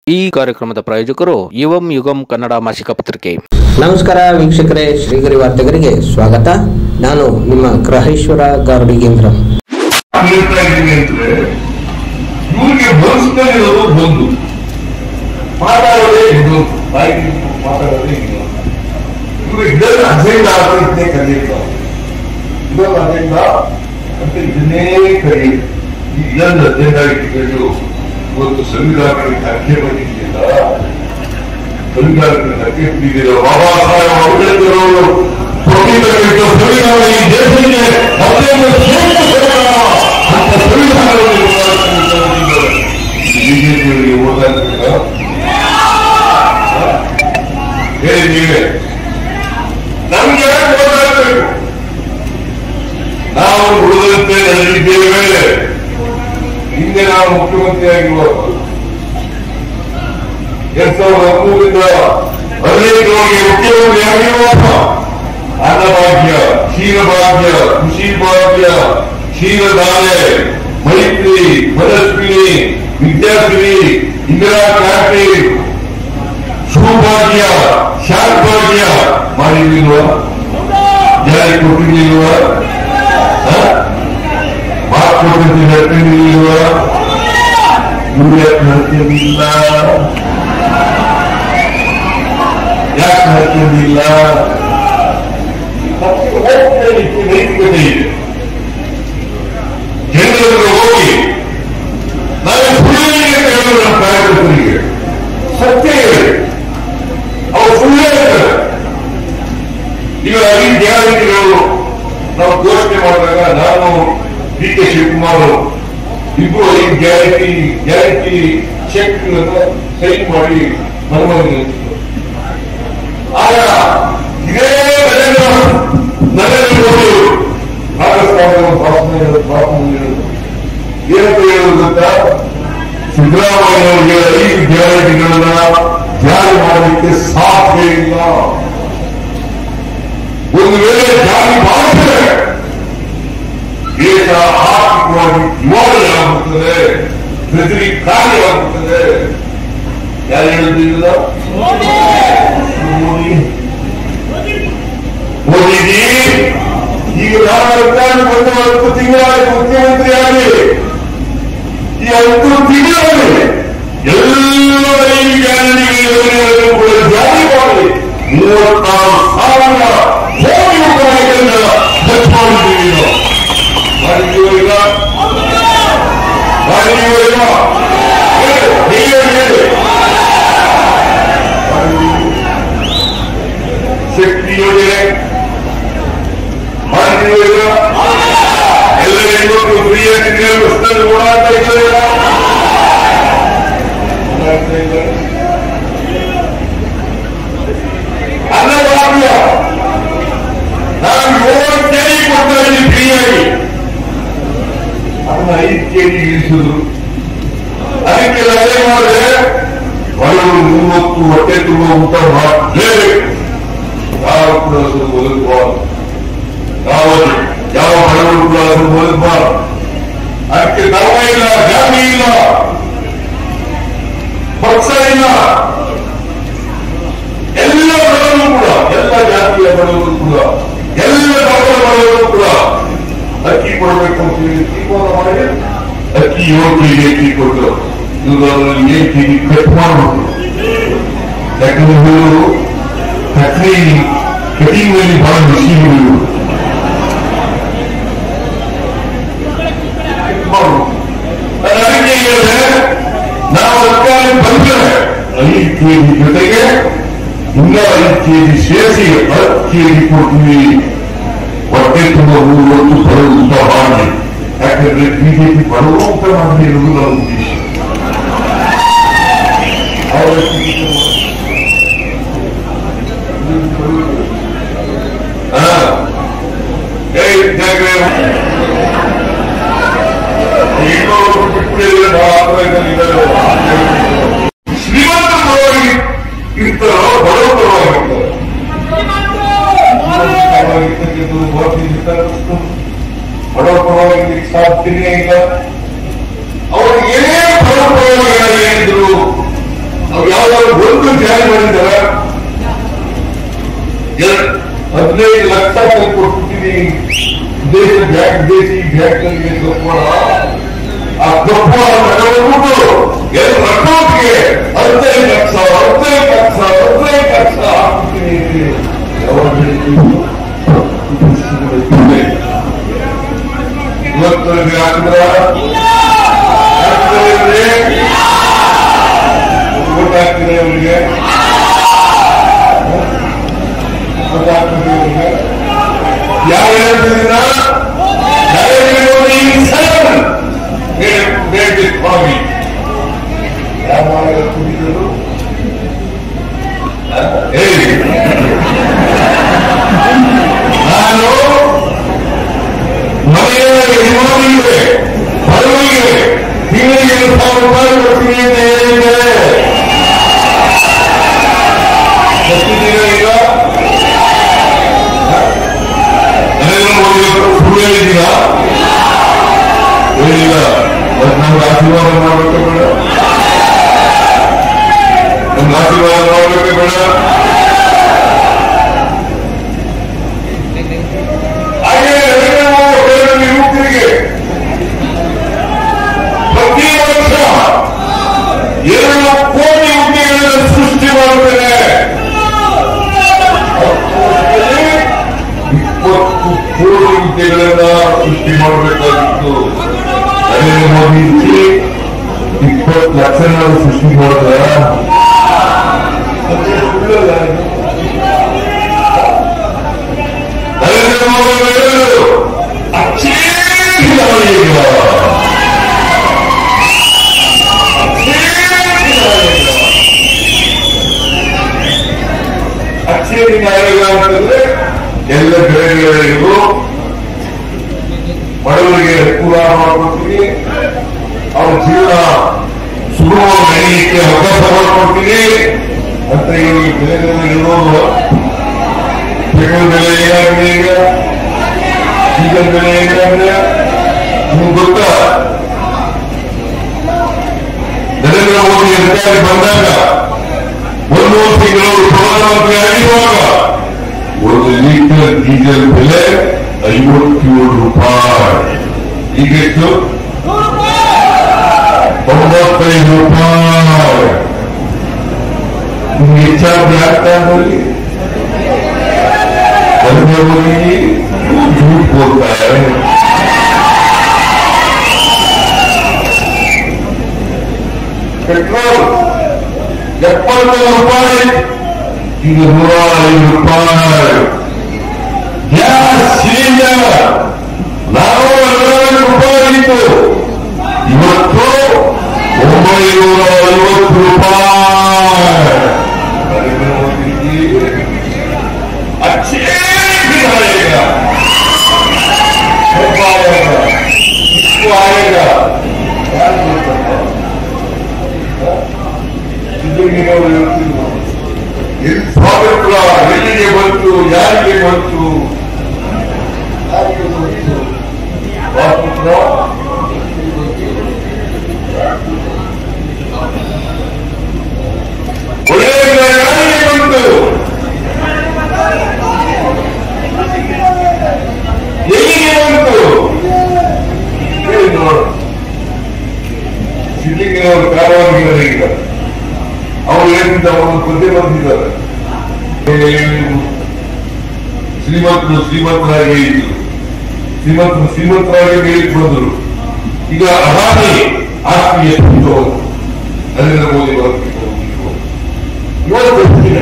ಈ ಕಾರ್ಯಕ್ರಮದ ಪ್ರಾಯೋಜಕರು ಯುವಂ ಯುಗಂ ಕನ್ನಡ ಮಾಸಿಕ ಪತ್ರಿಕೆ ನಮಸ್ಕಾರ ವೀಕ್ಷಕರೇ ಶ್ರೀಗರಿ ವಾರ್ತೆಗರಿಗೆ ಸ್ವಾಗತ ನಾನು ನಿಮ್ಮ ಗ್ರಹೇಶ್ವರ ಗಾರ್ಡಿಗೇಂದ್ರ ಹೇಳ್ತಾ ಇದ್ದೀನಿ ಅಂದ್ರೆ ಇವ್ರಿಗೆ ಮನಸ್ಸಿನಲ್ಲಿರೋದು ಒಂದು ಮಾತಾಡೋದೇ ಇದು ಬಾಯಿ ಮಾತಾಡೋದೇ ಇದು ಇವರು ಇದನ್ನ ಅಜೆಂಡಾ ಅಂತ ಕರೆಯುತ್ತಾರೆ ಇದೊಂದು ಅಜೆಂಡಾ ಅಂತ ಇದನ್ನೇ ಕರೆಯುತ್ತೆ ಇದೊಂದು ಅಜೆಂಡಾ ಇಟ್ಕೊಂಡು ಇವತ್ತು ಸಂವಿಧಾನಕ್ಕೆ ಧಕ್ಕೆ ಬಂದಿದೆಯಲ್ಲ ಸಂವಿಧಾನಕ್ಕೆ ಧಕ್ಕೆ ಬಿದ್ದಿದೆ ಬಾಬಾ ಸಾಹೇಬ್ ಅಂಬೇಡ್ಕರ್ ಅವರು ಕೊಟ್ಟಿದ್ದಕ್ಕೆ ಸಂವಿಧಾನ ಈ ದೇಶಕ್ಕೆ ಅತ್ಯಂತ ಶ್ರೇಷ್ಠ ಸಂವಿಧಾನ ಅಂತ ಸಂವಿಧಾನವನ್ನು ಬಿಜೆಪಿಯವರಿಗೆ ಓದಾಡ್ತೀರಾ ಹೇಳಿ ನೀವೇ ನಮ್ಗೆ ಯಾಕೆ ಓದಾಡ್ಬೇಕು ನಾವು ಉಳಿದಂತೆ ನಡೆದಿದ್ದೇವೆ ಹಿಂದೆ ನಾವು ಮುಖ್ಯಮಂತ್ರಿಯಾಗಿರುವಾಗ ಎರಡ್ ಸಾವಿರದ ಹದಿಮೂರರಿಂದ ಹದಿನೈದರವರೆಗೆ ಮುಖ್ಯಮಂತ್ರಿ ಆಗಿರುವಾಗ ಅನ್ನಭಾಗ್ಯ ಕ್ಷೀರಭಾಗ್ಯ ಕೃಷಿ ಭಾಗ್ಯ ಕ್ಷೀರಧಾರೆ ಮೈತ್ರಿ ಮನಸ್ವಿನಿ ವಿದ್ಯಾರ್ಥಿನಿ ಇಂದಿರಾ ಕ್ರಾಂತಿ ಸೌಭಾಗ್ಯ ಶಾಂತಭಾಗ್ಯ ಮಾಡಿರ್ಲಿಲ್ವಾ ಜಾರಿ ಕೊಟ್ಟಿರ್ಲಿಲ್ವಾ ಹ? ಮಾತು ಕೊಟ್ಟಿದ್ದು ನಡ್ಕೊಂಡಿರ್ಲಿಲ್ವಾ ಇವ್ರು ಯಾಕೆ ನಡ್ಕೊಂಡಿಲ್ಲ ಯಾಕೆ ನಡ್ಕೊಂಡಿಲ್ಲ ನೈತಿಕತೆ ಇದೆ ಜನರಿಗೆ ಹೋಗಿ ನಾನು ಸುಳ್ಳಿಗೆ ಹೇಳೋದು ನಮ್ಮ ಕಾರ್ಯಕರ್ತರಿಗೆ ಸತ್ಯ ಹೇಳಿ ಅವ್ರು ಸುಳ್ಳು ಹೇಳ್ತಾರೆ ಈಗ ಈ ಗ್ಯಾರಂಟಿಗಳು ನಾವು ಘೋಷಣೆ ಮಾಡಿದಾಗ ನಾನು ಡಿ ಕೆ ಶಿವಕುಮಾರ್ ಇಬ್ರು ಐದು ಗ್ಯಾರಂಟಿ ಗ್ಯಾರಂಟಿ ಚೆಕ್ ಸೈನ್ ಮಾಡಿ ಮನಮೋಹನ್ ಆಗ ಇದೇ ನರೇಂದ್ರ ನರೇಂದ್ರ ಮೋದಿ ರಾಜಸ್ಥಾನದ ಭಾಷಣ ಹೇಳೋದು ಭಾಷಣ ಹೇಳೋದು ಏನಂತ ಹೇಳೋದು ಗೊತ್ತಾ ಸಿದ್ದರಾಮಯ್ಯ ಅವರಿಗೆ ಐದು ಗ್ಯಾರಂಟಿಗಳನ್ನ ಜಾರಿ ಮಾಡಲಿಕ್ಕೆ ಸಾಧ್ಯ ಇಲ್ಲ ಒಂದು ವೇಳೆ ಜಾರಿ ಮಾಡಿದ್ರೆ ದೇಶ ಆರ್ಥಿಕವಾಗಿ ದಿವಾಳಿ ಆಗುತ್ತದೆ ಪ್ರಗತಿ ಕಾರ್ಯವಾಗುತ್ತದೆ ಯಾರು ಹೇಳುತ್ತಿಲ್ಲ ಮೋದಿ ಮೋದಿಜಿ ಈಗ ನಾನು ಸರ್ಕಾರ ಬಂದು ಹತ್ತು ತಿಂಗಳಾಗಿ ಮುಖ್ಯಮಂತ್ರಿಯಾಗಿ ಈ ಹತ್ತು ತಿಂಗಳಲ್ಲಿ ಎಲ್ಲ ಈ ಗ್ಯಾರಂಟಿಗಳನ್ನು ಕೂಡ ಜಾರಿ ಮಾಡಿ ಮೂವತ್ತಾರು ಸಾವಿರ ಕೋಟಿ ರೂಪಾಯಿಗಳನ್ನ ಖರ್ಚು ಮಾಡಿದ್ದೀವಿ ನಾವು ಮಾಡಿದ್ದೀವೋ ಇಲ್ಲ ಮಾಡಿದ್ದೀವೋ ಇಲ್ಲ ಹೇಳಿ, ನೀವೇ ಹೇಳಿ ಶಕ್ತಿ ಯೋಜನೆ ಮಾಡಿದ್ದೀವೋ ಇಲ್ಲ ಎಲ್ಲ ಹೆಣ್ಮಕ್ಳು ಫ್ರೀಯಾಗಿ ಬಸ್ನಲ್ಲಿ ಓಡಾಡ್ತಾ ಇದ್ದಾರೆ ಓಡಾಡ್ತಾ ಇದ್ದಾರೆ ಅನ್ನಭಾಗ್ಯ ನಾನು ಏಳು ಕೆಜಿ ಕೊಡ್ತಾ ಇದ್ದೀನಿ ಫ್ರೀಯಾಗಿ ಅದನ್ನ ಐದು ಕೆಜಿ ಇಳಿಸಿದ್ರು ಅದಕ್ಕೆ ರಜೆ ಮಾಡಿದ್ರೆ ಬಡವರು ಮೂವತ್ತು ಹೊಟ್ಟೆ ತುಂಬ ಊಟ ಮಾಡಲೇಬೇಕು ಯಾವ ಕೂಡ ಅದನ್ನು ಬದುಕಬಾರದು ಯಾವ ಯಾವ ಬಡವರು ಕೂಡ ಅದನ್ನು ಬದುಕಬಾರದು ಅದಕ್ಕೆ ಧರ್ಮ ಇಲ್ಲ ಜಾತಿ ಇಲ್ಲ ಪಕ್ಷ ಇಲ್ಲ ಎಲ್ಲ ಬಡವರು ಕೂಡ ಎಲ್ಲ ಜಾತಿಯ ಬಡವರು ಕೂಡ ಎಲ್ಲ ಧರ್ಮದ ಬಡವರು ಕೂಡ ಅಕ್ಕಿ ಕೊಡಬೇಕು ಅಂತ ಹೇಳಿ ತೀರ್ಮಾನ ಮಾಡಿ ಅಕ್ಕಿ ಏಳು ಕೆಜಿ ಅಕ್ಕಿ ಕೊಟ್ಟರು ಇವರು ಅದರಲ್ಲಿ ಏಳು ಕೆಜಿ ಕಟ್ ಮಾಡಬೇಕು ಯಾಕಂದ್ರೆ ಇವರು ಕಟ್ಲಿ ಕಟಿಂಗ್ ನಲ್ಲಿ ಬಹಳ ಮಿಷಿನ್ ಇವರು ಅದಕ್ಕೆ ಹೇಳಿದ್ರೆ ನಾವು ಸರ್ಕಾರ ಬಂದ್ರೆ ಐದು ಕೆಜಿ ಜೊತೆಗೆ ಇನ್ನ ಐದು ಕೆಜಿ ಸೇರಿಸಿ ಹತ್ತು ಕೆಜಿ ಕೊಡ್ತೀವಿ ಹೊಟ್ಟೆ ತುಂಬ ಮೂರು ಹೊತ್ತು ಬಡವರು ಊಟ ಮಾಡಿ ಯಾಕಂದ್ರೆ ಬಿಜೆಪಿ ಬಡವರು ಊಟ ಮಾಡಲಿ ಇರುವುದು ನಮ್ಮ ಉದ್ದೇಶ ಅವರ ಹಾ ಏ ವಿದ್ಯಾರ್ಥಿ ಇನ್ನೊಬ್ಬರು ಬಿಟ್ಟಿದ್ರೆ ಬಹಳ ಆತಂಕದಲ್ಲಿದ್ದಾರೆ. ಶ್ರೀಮಂತ ಪರವಾಗಿ ಇರ್ತಾರೋ ಬಡವ ಪರವಾಗಿ ಇರ್ತಾರೋ ಬಡವ ಪರವಾಗಿ ಸಾಧ್ಯನೇ ಇಲ್ಲ ಅವರು ಏನೇ ಬಡವ ಪರವಾಗಿ ಏನಿದ್ರು ಯಾವ್ದಾದ್ರು ಒಂದು ಜಾರಿ ಮಾಡಿದಾರ ಎರಡ್- ಹದಿನೈದು ಲಕ್ಷ ಕೊಟ್ಟಿದ್ದೀನಿ ದೇಶ ಬ್ಯಾಂಕ್ ದೇಶಿ ಬ್ಯಾಂಕ್ ನಲ್ಲಿ ಕಪ್ಪೋಣ ಆ ಕಪ್ಪೋಣ ನಡೆದ್ಬಿಟ್ಟು ಎರಡು ಲಕ್ಷಕ್ಕೆ ಹದಿನೈದು ಲಕ್ಷ ಹದಿನೈದು ಲಕ್ಷ ಹದಿನೈದು ಲಕ್ಷ ಹಾಕ್ತೀನಿ ಅಂತ ಯಾವಾಗ ಹೇಳಿದ್ರು? ಇವತ್ತು ನನಗೆ ಹಾಕಿದ್ರ ಓಟ್ ಹಾಕ್ತೀನಿ ಅವರಿಗೆ ಓಟ್ ಹಾಕ್ತೀನಿ ಅವರಿಗೆ ಯಾರು ಹೇಳ್ತಿದ್ದೀರ ನರೇಂದ್ರ ಮೋದಿ ಸರ್ ಬೇಡ ಸ್ವಾಮಿ ಯಾರು ಮಾಡಿದ್ರು ಹೇಳಿ ನಾನು ಮನೆಯ ಯಜಮಾನಿಗೆ ಬಡವರಿಗೆ ತಿಂಗಳಿಗೆ ಎರಡು ಸಾವಿರ ರೂಪಾಯಿ ಕೊಡ್ತೀನಿ ಅಂತ ಹೇಳಿದ್ದಾರೆ ಗೊತ್ತಿದ್ದೀರಾ ಈಗ ನರೇಂದ್ರ ಮೋದಿ ಅವರು ಸುಳ್ಳು ಹೇಳಿದ್ದೀರಾ ಹೇಳಿಲ್ಲ ಮತ್ತೆ ನಮ್ಗೆ ಆಶೀರ್ವಾದ ಮಾಡಬೇಕು ಬೇಡ ನಮ್ಗೆ ಆಶೀರ್ವಾದ ಮಾಡಬೇಕು ಬೇಡ ಹಾಗೆ ನರೇಂದ್ರ ಮೋದಿ ಅವರ ಯುವಕರಿಗೆ ಪ್ರತಿ ವರ್ಷ ಎರಡು ಕೋಟಿ ಹುದ್ದೆಗಳನ್ನು ಸೃಷ್ಟಿ ಮಾಡುತ್ತೇನೆ ಇಪ್ಪತ್ತು ಕೋಟಿ ಹುದ್ದೆಗಳನ್ನ ಸೃಷ್ಟಿ ಮಾಡಬೇಕಾಗಿತ್ತು ನರೇಂದ್ರ ಮೋದಿ ಇಪ್ಪತ್ತು ಲಕ್ಷಗಳ ಸೃಷ್ಟಿ ಮಾಡಿದ್ರ ನರೇಂದ್ರ ಮೋದಿ ಅವರು ಹೇಳಿದ್ರು, ಅಚ್ಚೇ ಹಿತಾವಳಿಯಿಲ್ಲ. ಅಚ್ಚೇರಿ ನ್ಯಾಯಾಲಯ ಅಂತಂದ್ರೆ ಎಲ್ಲ ಬೆಳೆಗಳಿಗೂ ಬಡವರಿಗೆ ಅನುಕೂಲ ಮಾಡ್ಕೊಡ್ತೀನಿ ಅವ್ರ ಜೀವನ ಸುಗಮ ನಡೆಯಲಿಕ್ಕೆ ಅವಕಾಶ ಮಾಡ್ಕೊಡ್ತೀನಿ ಅಂತ ಈ ಬೆಳೆಗಳಲ್ಲಿ ಇರೋದು ಪೆಟ್ರೋಲ್ ಬೆಲೆ ಏನಾಗಿದೆ ಈಗ ಡೀಸೆಲ್ ಬೆಲೆ ಏನಾಗಿದೆ ನಿಮ್ಗೆ ಗೊತ್ತಾ ನರೇಂದ್ರ ಮೋದಿ ಅಧಿಕಾರಿ ಬಂದಾಗ ಒಂದು ತಿಂಗಳು ಪ್ರಧಾನಮಂತ್ರಿ ಆಗಿರುವಾಗ ಒಂದು ಲೀಟರ್ ಡೀಸೆಲ್ ಬೆಲೆ ಐವತ್ತೇಳು ರೂಪಾಯಿ ಈಗ ಎಷ್ಟು ತೊಂಬತ್ತೈದು ರೂಪಾಯಿ ನಿಮ್ಗೆ ಹೆಚ್ಚಾಗಿ ಆಗ್ತಾ ನೋಡಿ ನರೇಂದ್ರ ಮೋದಿ झूठ बोलता है ಪೆಟ್ರೋಲ್ ಎಪ್ಪತ್ತು ರೂಪಾಯಿ ಈಗ ನೂರ ಐದು ರೂಪಾಯಿ ಗ್ಯಾಸ್ ಸಿಲಿಂಡರ್ ನಾವು ನಲವತ್ತು ರೂಪಾಯಿ ಇತ್ತು ಇವತ್ತು ಒಂಬೈನೂರ ಐವತ್ತು ರೂಪಾಯಿ ನರೇಂದ್ರ ಮೋದಿಜಿ अच्छे दिखाएगा हो पाएगा इसको आएगा क्या ಎಲ್ಲಿ ಸ್ವಾತಂತ್ರ್ಯ ಎಲ್ಲಿಗೆ ಬಂತು ಯಾರಿಗೆ ಬಂತು ಯಾರಿಗೆ ಬಂತು ಸ್ವಾತಂತ್ರ್ಯ ಒಳ್ಳೆಯ ಯಾರಿಗೆ ಬಂತು ಎಲ್ಲಿಗೆ ಬಂತು ಹೇಳಿ ನೋಡು ಸಿದ್ಲಿಂಗನವರು ಕಾರವಾಗಿದ್ದಾರೆ ಈಗ ಅವರು ಏನಿಂದ ಅವರು ಕೃತಿ ಬಂದಿದ್ದಾರೆ ಶ್ರೀಮಂತರು ಶ್ರೀಮಂತರಾಗಿ ಇದ್ರು ಶ್ರೀಮಂತರು ಶ್ರೀಮಂತರಾಗಿ ಮೇಲಿಗೆ ಬಂದರು ಈಗ ಅದಾನಿ ಆಸ್ತಿ ಎಷ್ಟು ನರೇಂದ್ರ ಮೋದಿ ಬರ್ತಿತ್ತು ಇವತ್ತು ಬರ್ತಿದೆ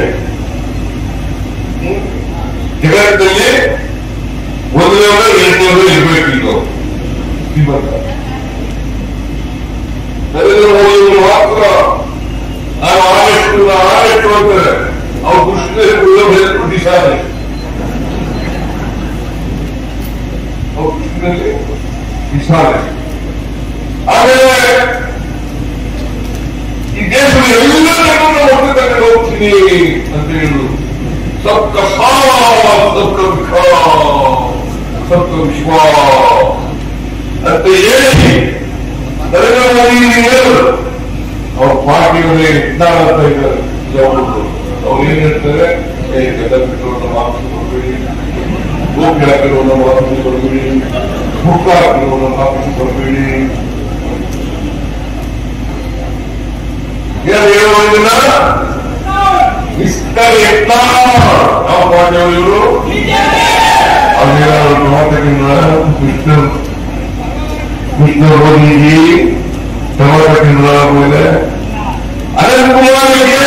ಜಗತ್ತಲ್ಲಿ ಒಂದನೇವರ ಎರಡನೇವರ ಇರಬೇಕು ಈಗ ಶ್ರೀಮಂತ ನರೇಂದ್ರ ಮೋದಿ ಅವರು ಮಾತ್ರ ನಾನು ಆರೆಷ್ಟು ನಾನು ಆರೆಷ್ಟು ಅಂತಾರೆ ಅವ್ರು ಕೃಷ್ಣ ಬಿಟ್ಟಿದ್ದಾರೆ ಅವ್ರು ಕೃಷ್ಣನಲ್ಲಿ ಬಿಸಾರೆ ಆಮೇಲೆ ಈ ದೇಶದ ಎಲ್ಲರನ್ನೂ ಒಟ್ಟು ತಗೊಂಡು ಹೋಗ್ತೀನಿ ಅಂತ ಹೇಳುದು ಸಪ್ತ ಸಪ್ತ ಸಪ್ತ ವಿಶ್ವ ಅಂತ ಹೇಳಿ ನರೇಂದ್ರ ಮೋದಿ ಹೇಳರು ಅವ್ರ ಪಾರ್ಟಿಯವರೇ ಇದ್ದಾರೆ ಅಂತ ಇದ್ದಾರೆ ಯಾವುದು ಅವ್ರು ಏನ್ ಹೇಳ್ತಾರೆ ಏ ಗದಗಿರೋನ್ನ ಮಾತು ಕೊಡ್ಬೇಡಿ ಗೋಪಿ ಹಾಕಿರೋನ್ನ ಮಾತು ಕೊಡ್ಬೇಡಿ ಬುಕ್ಕ ಹಾಕಿರೋನ್ನ ಮಾತು ಕೊಡ್ಬೇಡಿ ಏನು ಹೇಳುವುದಿಲ್ಲ ಇಷ್ಟ ಎತ್ತ ಯಾವ ಪಾರ್ಟಿಯವರು ಇವರು ಅವ್ರು ಮಾತಕ್ಕಿಂತ ಕೃಷ್ಣ ಕೃಷ್ಣ ರೋಗಿಗೆ ಟಮಾಟಕ್ಕಿಂತ ಆಮೇಲೆ ಅನಂತ ಕುಮಾರ್ಗೆ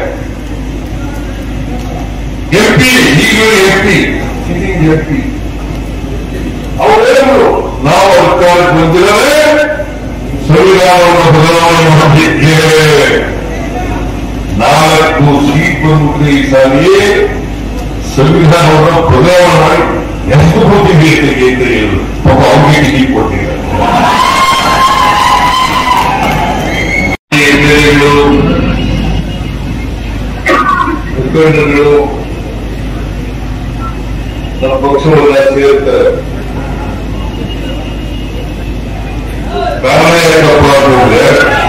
ಎಂಪಿ ಈಗಲೂ ಎಂಪಿ ಸಿಟ್ಟಿಂಗ್ ಎಂಪಿ ಅವರೇನು ನಾವು ಅಧಿಕಾರಕ್ಕೆ ಬಂದಿರಲೇ ಸಂವಿಧಾನವನ್ನು ಬದಲಾವಣೆ ಮಾಡಲಿದ್ದೇವೆ ನಾಲ್ಕು ಸೀಟ್ ಬಂದ್ಬಿಟ್ರೆ ಈ ಸಾರಿ ಸಂವಿಧಾನವನ್ನು ಬದಲಾವಣೆ ಮಾಡಿ ಎಷ್ಟು ಕೊಟ್ಟಿದೆ ಅಂತ ಹೇಳಿದ್ರು ಪಾಪ ಅವ್ರಿಗೆ ಟಿಕೆಟ್ ಕೊಟ್ಟಿದ್ದಾರೆ ಎಮ್ಮೆಲ್ಎಗಳು, ಮುಖಂಡರುಗಳು ನಮ್ಮ ಪಕ್ಷವನ್ನ ಸೇರ್ತಾರೆ ಕಾರಣ ಏನಪ್ಪ ಅಂತಂದ್ರೆ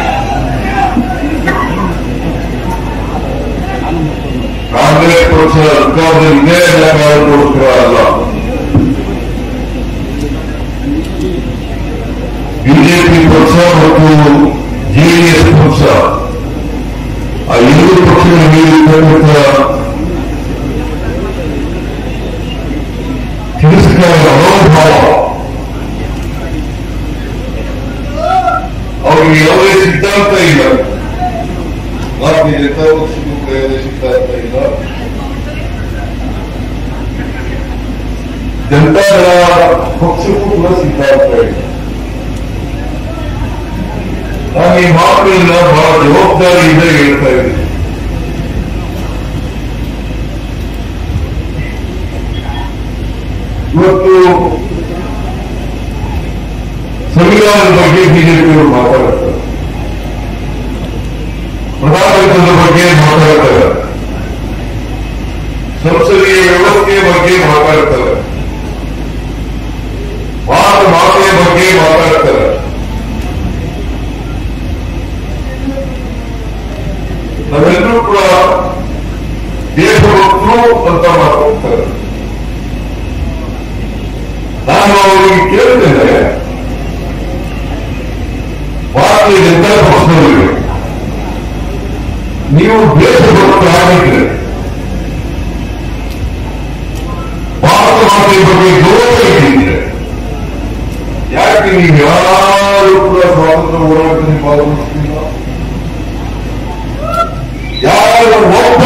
ಕಾಂಗ್ರೆಸ್ ಪಕ್ಷ ಅಧಿಕಾರದಲ್ಲಿ ಇದೇ ಕಾರಣಕ್ಕೋಸ್ಕರ ಅಲ್ಲ ಬಿಜೆಪಿ ಪಕ್ಷ ಮತ್ತು ಜೆಡಿಎಸ್ ಪಕ್ಷ ಆ ಎರಡು ಪಕ್ಷಗಳ ಮೇಲಿರ್ತಕ್ಕಂಥ ತಿರಸ್ಕಾರ ಮನೋಭಾವ ಅವರಿಗೆ ಯಾವುದೇ ಸಿದ್ಧಾಂತ ಇಲ್ಲ ಭಾರತೀಯ ಜನತಾ ಪಕ್ಷಕ್ಕೂ ಕೂಡ ಯಾವುದೇ ಸಿದ್ಧಾಂತ ಇಲ್ಲ ಜನತಾದಳ ಪಕ್ಷಕ್ಕೂ ಕೂಡ ಸಿದ್ಧಾಂತ ಇಲ್ಲ ನಾನು ಈ ಮಾತುಗಳನ್ನ ಬಹಳ ಜವಾಬ್ದಾರಿಯಿಂದ ಹೇಳ್ತಾ ಇದ್ದೀನಿ ಇವತ್ತು ಸಂವಿಧಾನದ ಬಗ್ಗೆ ಬಿಜೆಪಿಯವರು ಮಾತಾಡ್ತಾರೆ ಪ್ರಜಾತಂತ್ರದ ಬಗ್ಗೆ ಮಾತಾಡ್ತಾರೆ ಸಂಸದೀಯ ವ್ಯವಸ್ಥೆಯ ಬಗ್ಗೆ ಮಾತಾಡ್ತಾರೆ ಭಾರತ ಮಾತೆಯ ಬಗ್ಗೆ ಮಾತಾಡ್ತಾರೆ ನಾವೆಲ್ಲರೂ ಕೂಡ ದೇಶಭಕ್ತರು ಅಂತ ಮಾತಾಡ್ತಾರೆ ನಾನು ಅವರಿಗೆ ಕೇಳ್ತೇನೆ ಭಾರತೀಯ ಜನತಾ ಪಕ್ಷದವರಿಗೆ ನೀವು ದೇಶಭಕ್ತರಾಗಿದ್ರೆ ಭಾರತ ಮಾತೆಯ ಬಗ್ಗೆ ಗೌರವ ಇಟ್ಟಿದ್ರೆ ಯಾಕೆ ನೀವು ಯಾರು ಕೂಡ ಸ್ವಾತಂತ್ರ್ಯ ಹೋರಾಟದಲ್ಲಿ ಭಾಗವಹಿಸ್ತಿಲ್ಲ ಯಾರು ಒಬ್ಬ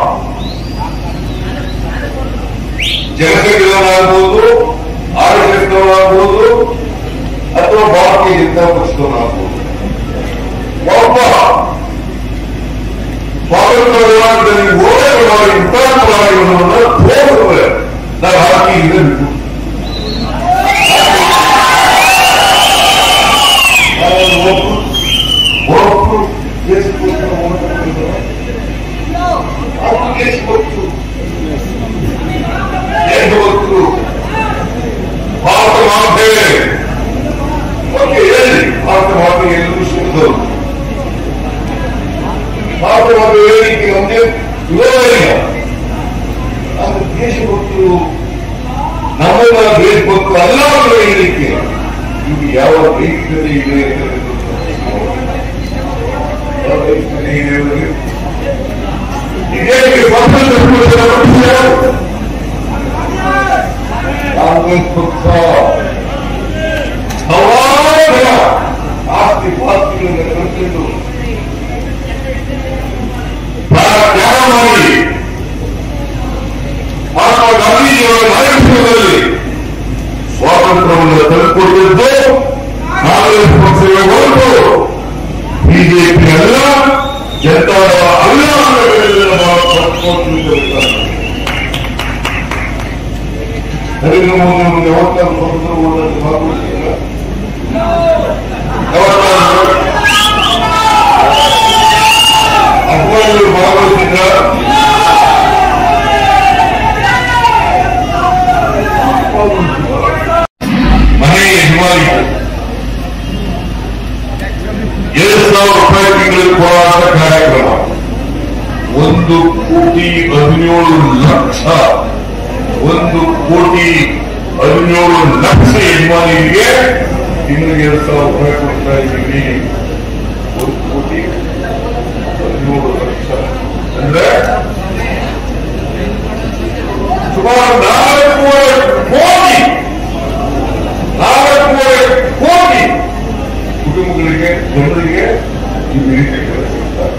ಜನತೆಗಳಾಗ್ಬೋದು ಆಡಳಿತದವರಾಗ್ಬೋದು ಅಥವಾ ಭಾರತೀಯ ಜನತಾ ಪಕ್ಷದವರಾಗ್ಬೋದು ಒಬ್ಬ ಸ್ವಾತಂತ್ರ್ಯ ಹೋರಾಟದಲ್ಲಿ ಹೋರಾಟವಾಗಿ ಹುತಾತ್ಮರಾಗಿ ತೋರಿಸಿದ್ರೆ ನಾವು ಹಾಕಿ ಇದನ್ನು ಒಬ್ಬರು ದೇಶಕ್ಕೋಸ್ಕರ ಹೋರಾಟ ಮಾಡಿದ್ದಾರೆ. ಅದು ದೇಶಭಕ್ತರು ದೇಶಭಕ್ತರು ಭಾರತ ಮಾತೆ ಓಕೆ ಹೇಳಿ ಭಾರತ ಮಾತೆ ಎಲ್ಲರೂ ಸಿಕ್ಕಿದರು ಭಾರತ ಮಾತೆ ಹೇಳಿಕೆ ನಮಗೆ ವಿರೋಧ ಇಲ್ಲ ಆದರೆ ದೇಶಭಕ್ತರು ನಮ್ಮೆಲ್ಲ ದೇಶಭಕ್ತರು ಅಲ್ಲ ಅಂತ ಹೇಳಿಕೆ ಇದು ಯಾವ ನೈತಿಕತೆ ಇದೆ ಅಂತ ಯಾವ ನೈತಿಕತೆ ಇದೆ ಅವರಿಗೆ? ಇದೇನಿಗೆ ಸ್ವಾತಂತ್ರ್ಯ ಕೊಡಿಸಿದ ಪಕ್ಷ ಯಾವುದು? ಕಾಂಗ್ರೆಸ್ ಪಕ್ಷ ಸವಾಲಿನ ಆಸ್ತಿ ಪಾಸ್ತಿಗಳನ್ನು ಕಳ್ಕೊಂಡು ಪ್ರಾಣ ತ್ಯಾಗ ಮಾಡಿ ಮಹಾತ್ಮ ಗಾಂಧೀಜಿಯವರ ನಾಯಕತ್ವದಲ್ಲಿ ಸ್ವಾತಂತ್ರ್ಯವನ್ನು ತಂದುಕೊಟ್ಟಿದ್ದು ಕಾಂಗ್ರೆಸ್ ಪಕ್ಷವೇ ಹೊರತು ಬಿಜೆಪಿ ಅಲ್ಲ ಜನತಾದಳ ಅಲ್ಲ ಅನ್ನೋದನ್ನೆಲ್ಲ ನಾವು ಪಡ್ಕೊಂಡಿದ್ದೇವೆ. ನರೇಂದ್ರ ಮೋದಿ ಅವರು ಯಾವತ್ತಾರು ಸ್ವತಂತ್ರ ಹೋರಾಟದಲ್ಲಿ ಭಾಗವಹಿಸಿಲ್ಲ ಯಾವತ್ತಾರು ಅದ್ವಾನಿಯವರು ಭಾಗವಹಿಸಿದ್ರ ಮನೆ ಯಜಮಾನಿ ಎರಡು ಸಾವಿರ ರೂಪಾಯಿ ತಿಂಗಳಿಗೆ ಕೊಡೋ ಒಂದು ಕೋಟಿ ಹದಿನೇಳು ಲಕ್ಷ ಒಂದು ಕೋಟಿ ಹದಿನೇಳು ಲಕ್ಷ ಯಜಮಾನಿಗೆ ತಿಂಗಳಿಗೆ ಎರಡು ಸಾವಿರ ರೂಪಾಯಿ ಕೊಡ್ತಾ ಇದ್ದೀವಿ ಒಂದು ಕೋಟಿ ಹದಿನೇಳು ಲಕ್ಷ ಅಂದ್ರೆ ಸುಮಾರು ನಾಲ್ಕೂವರೆ ಕೋಟಿ ನಾಲ್ಕೂವರೆ ಕೋಟಿ ಕುಟುಂಬಗಳಿಗೆ ಜನರಿಗೆ ಈ ರೀತಿ ಕೆಲಸ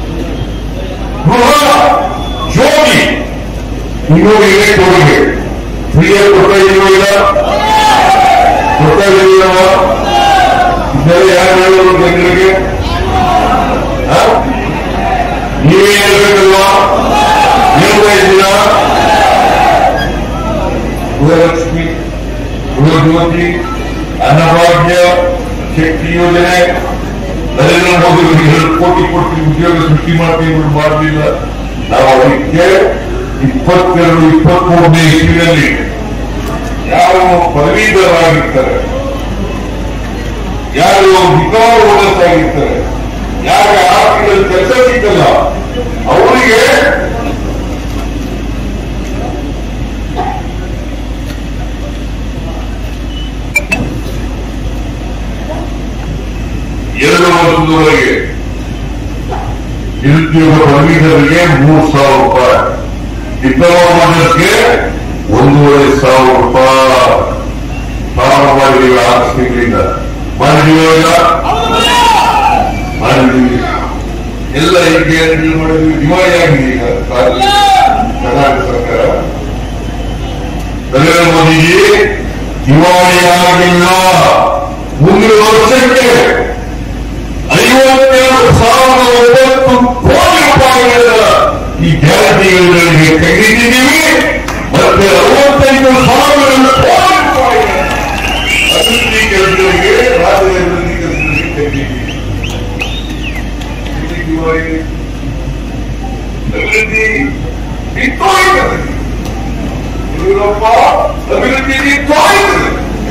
ಗೃಹ ಜೋಗಿ ಇನ್ನೂ ಇದೆ ಕೊಡುಗೆ ಫ್ರೀಯಾಗಿ ಕೊಡ್ತಾ ಇದೀವೋ ಇಲ್ಲ ಕೊಡ್ತಾ ಇದೀವಲ್ಲ ಇದೆಲ್ಲ ಯಾರು ಹೇಳೋದು ಜನರಿಗೆ ಆ? ನೀವೇ ಹೇಳ್ಬೇಕಲ್ವಾ ಹೇಳ್ತಾ ಇದ್ದೀರಾ ಗೃಹಲಕ್ಷ್ಮಿ ಗೃಹಜ್ಯೋತಿ ಅನ್ನಭಾಗ್ಯ ಶಕ್ತಿ ಯೋಜನೆ ನರೇಂದ್ರ ಮೋದಿ ಅವರಿಗೆ ಎರಡು ಕೋಟಿ ಕೊಟ್ಟು ಉದ್ಯೋಗ ಸೃಷ್ಟಿ ಮಾಡ್ತೀವಿ ಇವ್ರು ಮಾಡಲಿಲ್ಲ ನಾವು ಅದಕ್ಕೆ ಇಪ್ಪತ್ತೆರಡು ಇಪ್ಪತ್ಮೂರನೇ ಇಸ್ವಿನಲ್ಲಿ ಯಾರು ಪದವೀಧರರಾಗಿರ್ತಾರೆ ಯಾರು ವಿಕಾರ್ ಓನರ್ಸ್ ಆಗಿರ್ತಾರೆ ಯಾರ ಆರ್ಥಿಕದಲ್ಲಿ ಕೆಲಸ ಸಿಕ್ಕಲ್ಲ ಅವರಿಗೆ ಎರಡು ವರ್ಷದವರೆಗೆ ನಿರುದ್ಯೋಗ ಪದವೀಧರಿಗೆ ಮೂರು ಸಾವಿರ ರೂಪಾಯಿ ಡಿಪ್ಲೊಮಾ ಮಾಡೋದಕ್ಕೆ ಒಂದೂವರೆ ಸಾವಿರ ರೂಪಾಯಿ ಪ್ರಾರಂಭ ಮಾಡಿದೀವಿ ಆರು ತಿಂಗಳಿಂದ ಮಾಡಿದೀವಲ್ಲ ಮಾಡಿದೀವಿ ಎಲ್ಲ ಈಗ ಗ್ಯಾರಂಟಿ ಮಾಡಿದ್ವಿ ದಿವಾಳಿ ಆಗಿದೆ ಈಗ ರಾಜ್ಯ ಕರ್ನಾಟಕ ಸರ್ಕಾರ ನರೇಂದ್ರ ಮೋದಿಜಿ ದಿವಾಳಿ ಆಗಿಲ್ಲ ಮುಂದಿನ ವರ್ಷಕ್ಕೆ ಐವತ್ತೆರಡು ಸಾವಿರದ ಒಂಬತ್ತು ಕೋಟಿ ರೂಪಾಯಿಗಳ ಈ ಗ್ಯಾರಂಟಿಗಳಿಗೆ ತೆಗೆದಿದ್ದೀವಿ ಮತ್ತೆ ಅರವತ್ತೈದು ಸಾವಿರ ಕೋಟಿ ರೂಪಾಯಿಗಳ ಅಭಿವೃದ್ಧಿ ಕೆಲಸಗಳಿಗೆ ರಾಜ್ಯದ ಅಭಿವೃದ್ಧಿ ಕೆಲಸಗಳಿಗೆ ತೆಗೆದಿದ್ದೀವಿ ಇಲ್ಲಿ ದಿವಾಳಿ ಅಭಿವೃದ್ಧಿ ನಿಂತೋಯ್ತದೆ ಯಡಿಯೂರಪ್ಪ ಅಭಿವೃದ್ಧಿ ನಿಂತೋಯ್ತದೆ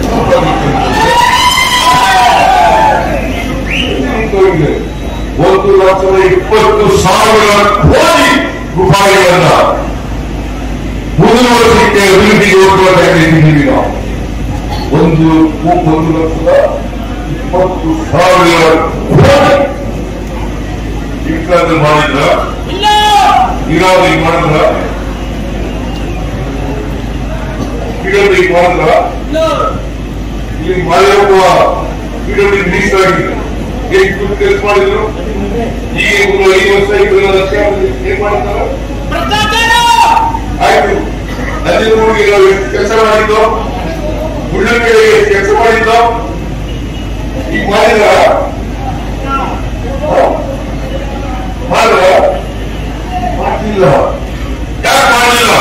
ನಿಂತೋಗಿದೆ ಒಂದು ಲಕ್ಷದ ಇಪ್ಪತ್ತು ಸಾವಿರ ಕೋಟಿ ರೂಪಾಯಿಗಳನ್ನ ಮುಂದಿನ ವರ್ಷಕ್ಕೆ ಅಭಿವೃದ್ಧಿ ಯೋಜನೆ ತೆಗೆದಿದ್ದೀವಿ ನಾವು ಒಂದು ಒಂದು ಲಕ್ಷದ ಇಪ್ಪತ್ತು ಸಾವಿರ ಕೋಟಿ ಇನ್ಕಮ್ ಮಾಡಿದ್ರ ನೀರಾವರಿ ಮಾಡಿದ್ರ ಪಿಡಬ್ಲ್ಯೂ ಮಾಡಿದ್ರ ಇಲ್ಲಿ ಮಾಡಿರುವ ಪಿಡಬ್ಲ್ಯೂ ಮಿನಿಸ್ಟರ್ ಆಗಿದ್ರು ಏನ್ ಕೂತು ಕೆಲಸ ಮಾಡಿದ್ರು ಈಗ ಇವ್ರು ಐದು ವರ್ಷ ಇಬ್ಬರು ಲಕ್ಷ ಏನ್ ಮಾಡ್ತಾರ ಆಯ್ತು ನಂಜನಗೂಡಿಗೆ ನಾವು ಎಷ್ಟು ಕೆಲಸ ಮಾಡಿದ್ದು ಮುಳ್ಳಂಗಡಿಗೆ ಎಷ್ಟು ಕೆಲಸ ಮಾಡಿದ್ದು ಈಗ ಮಾಡಿದ್ರ ಮಾಡಿದ್ರ ಮಾಡಿಲ್ಲ ಯಾಕೆ ಮಾಡಲಿಲ್ಲ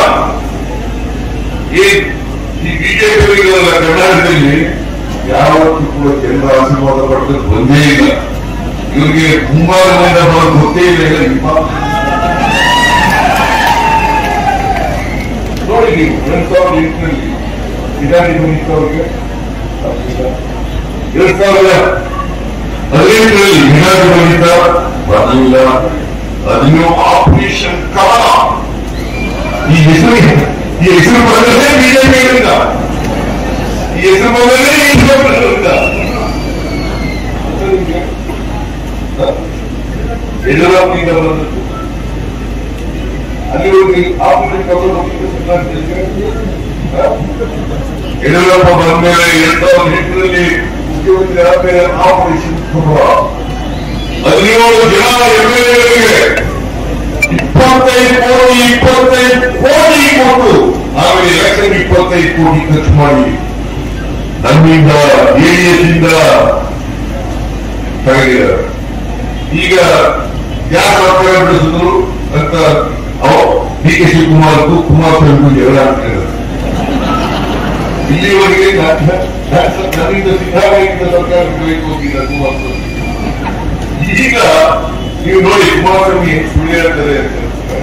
ಈ ಈ ಬಿಜೆಪಿಯವರಿಗೆಲ್ಲ ಕರ್ನಾಟಕದಲ್ಲಿ ಯಾವತ್ತೂ ಕೂಡ ಕೇಂದ್ರ ಆಶೀರ್ವಾದ ಪಡೆದು ಬಂದೇ ಇಲ್ಲ ಇವರಿಗೆ ಮುಂಭಾಗದಿಂದ ಬರೋದು ಗೊತ್ತೇ ಇಲ್ಲ ಈಗ ನಿಮ್ಮ ನೋಡಿ ನೀವು ಎರಡ್ ಸಾವಿರದ ಎಂಟರಲ್ಲಿ ಇದಾಗಿ ಬಂದಿತ್ತು ಅವ್ರಿಗೆ ಎರಡ್ ಸಾವಿರದ ಹದಿನೆಂಟರಲ್ಲಿ ಇದಾಗಿ ಬಂದಿದ್ದ ಬರಲಿಲ್ಲ ಅದನ್ನು ಆಪರೇಷನ್ ಕಮಲ ಈ ಹೆಸರು ಈ ಹೆಸರು ಬಂದದೇ ಬಿಜೆಪಿಯಿಂದ ಈ ಹೆಸರು ಬಂದದೇ ಬಿಜೆಪಿಯಿಂದ ಯಡಿಯೂರಪ್ಪನಿಂದ ಬಂದದ್ದು ಅಲ್ಲಿ ಹೋಗಿ ಆಪರೇಷನ್ ಕಮಲ ಯಡಿಯೂರಪ್ಪ ಬಂದ ಮೇಲೆ ಎರಡ್ ಸಾವಿರದ ಎಂಟರಲ್ಲಿ ಮುಖ್ಯಮಂತ್ರಿ ಆದ್ಮೇಲೆ ಆಪರೇಷನ್ ಕಮಲ ಹದಿನೇಳು ಜನ ಎಂಎಲ್ಎಗಳಿಗೆ ಇಪ್ಪತ್ತೈದು ಕೋಟಿ ಇಪ್ಪತ್ತೈದು ಕೋಟಿ ಕೊಟ್ಟು ಆಮೇಲೆ ಎಲೆಕ್ಷನ್ ಇಪ್ಪತ್ತೈದು ಕೋಟಿ ಖರ್ಚು ಮಾಡಿ ನಮ್ಮಿಂದ ಜೆಡಿಎಸ್ ಇಂದ ತೆಗೆದಿದ್ದಾರೆ ಈಗ ಯಾರು ಸರ್ಕಾರ ನಡೆಸಿದ್ರು ಅಂತ ಡಿ ಕೆ ಶಿವಕುಮಾರ್ ಕುಮಾರಸ್ವಾಮಿ ಜಗಳ ಆಗ್ತಿದ್ದಾರೆ ಇಲ್ಲಿವರೆಗೆ ನನ್ನಿಂದ ಸಿದ್ದರಾಮಯ್ಯ ಸರ್ಕಾರ ಬೇಕು ಹೋಗಿದ್ದ ಕುಮಾರಸ್ವಾಮಿ ಈಗ ನೀವು ನೋಡಿ ಕುಮಾರಸ್ವಾಮಿ ಸುಳ್ಳು ಹೇಳ್ತಾರೆ ಅಂತ.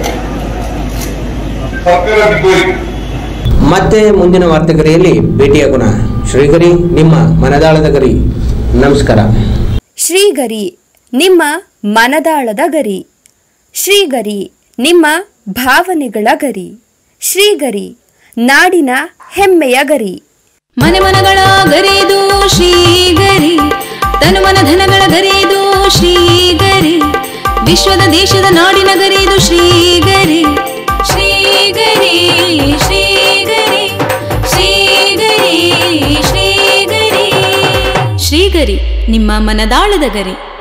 ಸರ್ಕಾರ ಬಿದ್ದೋಯ್ತು ಮತ್ತೆ ಮುಂದಿನ ವಾರ್ತೆಗರಿಯಲ್ಲಿ ಭೇಟಿಯಾಗೋಣ ಶ್ರೀಗರಿ ನಿಮ್ಮ ಮನದಾಳದ ಗರಿ ನಮಸ್ಕಾರ ಶ್ರೀಗರಿ ನಿಮ್ಮ ಮನದಾಳದ ಗರಿ ಶ್ರೀಗರಿ ನಿಮ್ಮ ಭಾವನೆಗಳ ಗರಿ ಶ್ರೀಗರಿ ನಾಡಿನ ಹೆಮ್ಮೆಯ ಗರಿ ಮನೆ ಮನಗಳ ಗರಿದು ಶ್ರೀಗರಿ ತನು ಮನ ಧನಗಳ ಗರಿದು ಶ್ರೀಗರಿ ವಿಶ್ವದ ದೇಶದ ನಾಡಿನ ಗರಿದು ಶ್ರೀಗರಿ ಶ್ರೀಗರಿ ಶ್ರೀಗರಿ ಶ್ರೀಗರಿ ಶ್ರೀಗರಿ ಶ್ರೀಗರಿ ನಿಮ್ಮ ಮನದಾಳದ ಗರಿ